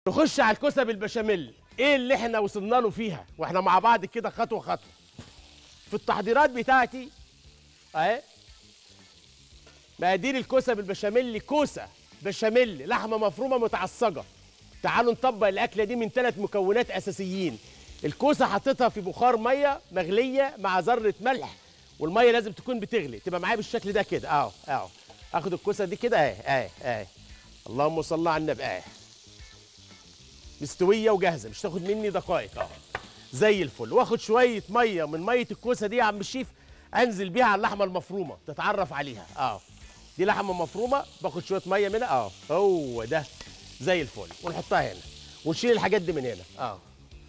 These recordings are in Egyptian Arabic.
نخش على الكوسه بالبشاميل ايه اللي احنا وصلنا له فيها واحنا مع بعض كده خطوه خطوه في التحضيرات بتاعتي اهي مقادير الكوسه بالبشاميل كوسه بشاميل لحمه مفرومه متعصجه تعالوا نطبق الاكله دي من ثلاث مكونات اساسيين الكوسه حطيتها في بخار ميه مغليه مع ذره ملح والميه لازم تكون بتغلي تبقى معايا بالشكل ده كده اهو اهو اخد الكوسه دي كده اهي اهي اهي اللهم صل على النبي اهي مستويه وجاهزه مش تاخد مني دقائق اهو زي الفل واخد شويه ميه من ميه الكوسه دي يا عم الشيف انزل بيها على اللحمه المفرومه تتعرف عليها اه دي لحمه مفرومه باخد شويه ميه منها اه هو ده زي الفل ونحطها هنا ونشيل الحاجات دي من هنا اه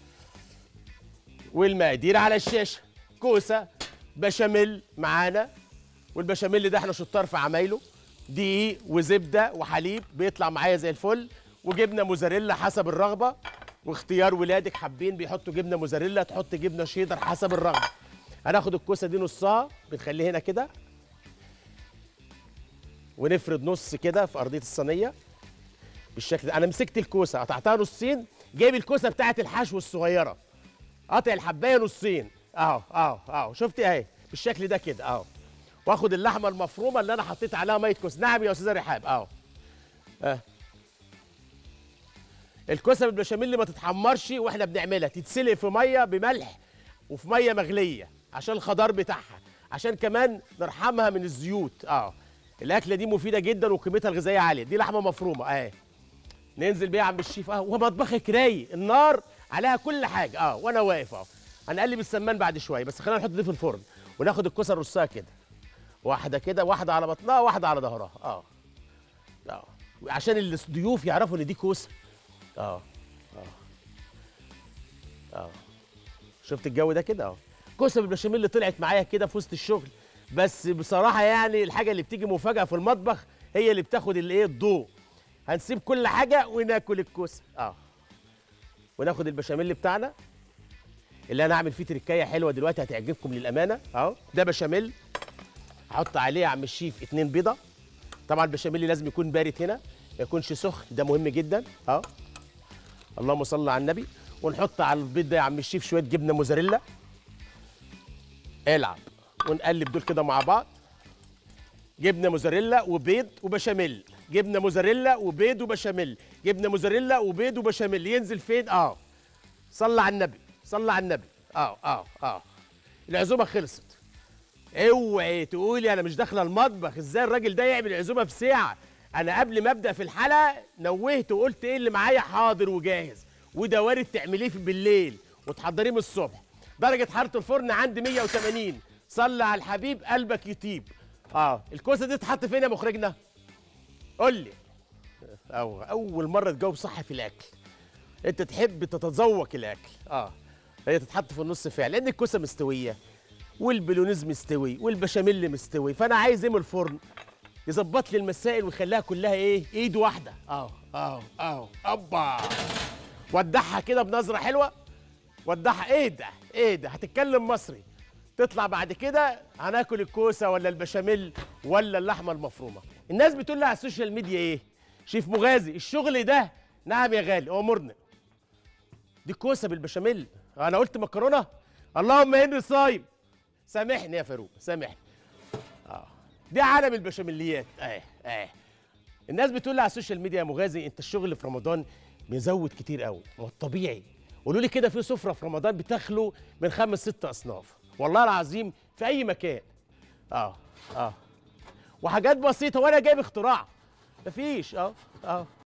والمقادير على الشاشه كوسه بشاميل معانا والبشاميل ده احنا شطار في عمايله دقيق وزبده وحليب بيطلع معايا زي الفل وجبنه موزاريلا حسب الرغبه واختيار ولادك حابين بيحطوا جبنه موزاريلا تحط جبنه شيدر حسب الرغبه هناخد الكوسه دي نصها بنخليه هنا كده ونفرد نص كده في ارضيه الصينيه بالشكل ده انا مسكت الكوسه قطعتها نصين جايب الكوسه بتاعت الحشو الصغيره قاطع الحبايه نصين اهو اهو اهو شفتي اهي بالشكل ده كده اهو واخد اللحمه المفرومه اللي انا حطيت عليها ميه كوسه نعم يا استاذه رحاب اهو اه الكوسه بالبشاميل ما تتحمرش واحنا بنعملها تتسلق في ميه بملح وفي ميه مغليه عشان الخضار بتاعها عشان كمان نرحمها من الزيوت اه الاكله دي مفيده جدا وقيمتها الغذائيه عاليه دي لحمه مفرومه اهي ننزل بيها عند الشيف اه ومطبخك رايق النار عليها كل حاجه اه وانا واقف اهو هنقلب السمان بعد شويه بس خلينا نحط دي في الفرن وناخد الكوسه نرصها كده واحده كده واحده على بطنها واحده على ظهرها اه اه عشان الضيوف يعرفوا ان دي كوسه اه اه اه شفت الجو ده كده اه كوسه بالبشاميل اللي طلعت معايا كده في وسط الشغل بس بصراحه يعني الحاجه اللي بتيجي مفاجاه في المطبخ هي اللي بتاخد الايه الضوء هنسيب كل حاجه وناكل الكوسه اه وناخد البشاميل بتاعنا اللي انا اعمل فيه تركايه حلوه دلوقتي هتعجبكم للامانه اهو ده بشاميل احط عليه يا عم الشيف اتنين بيضه طبعا البشاميل لازم يكون بارد هنا ما يكونش سخن ده مهم جدا اهو اللهم صل على النبي ونحط على البيض ده يا عم الشيف شويه جبنه موزاريلا العب ونقلب دول كده مع بعض جبنه موزاريلا وبيض وبشاميل جبنه موزاريلا وبيض وبشاميل جبنه موزاريلا وبيض وبشاميل ينزل فين اه صلى على النبي صلى على النبي اه اه اه العزومه خلصت اوعي تقولي انا مش داخله المطبخ ازاي الراجل ده يعمل عزومه في ساعه انا قبل ما ابدا في الحلقه نوهت وقلت ايه اللي معايا حاضر وجاهز وده وارد تعمليه في بالليل وتحضريه من الصبح درجه حراره الفرن عندي 180 صلي على الحبيب قلبك يطيب اه الكوسه دي تتحط فين يا مخرجنا قول لي أو اول مره تجاوب صح في الاكل انت تحب تتذوق الاكل اه هي تتحط في النص فعلا لان الكوسه مستويه والبلونيز مستوي والبشاميل مستوي فانا عايز ايه من الفرن يظبط لي المسائل ويخليها كلها ايه ايد واحده اه اه اه ابا ودعها كده بنظره حلوه ودعها ايه ده ايه ده هتتكلم مصري تطلع بعد كده هناكل الكوسه ولا البشاميل ولا اللحمه المفرومه الناس بتقول لي على السوشيال ميديا ايه شيف مغازي الشغل ده نعم يا غالي امرنا دي كوسه بالبشاميل انا قلت مكرونه اللهم اني صايم سامحني يا فاروق سامحني اه دي عالم البشاميليات اه اه الناس بتقول لي على السوشيال ميديا يا مغازي انت الشغل في رمضان مزود كتير قوي ما هو الطبيعي قولوا لي كده في سفره في رمضان بتخلو من خمس ست اصناف والله العظيم في اي مكان اه اه وحاجات بسيطه وانا جايب اختراع مفيش اه اه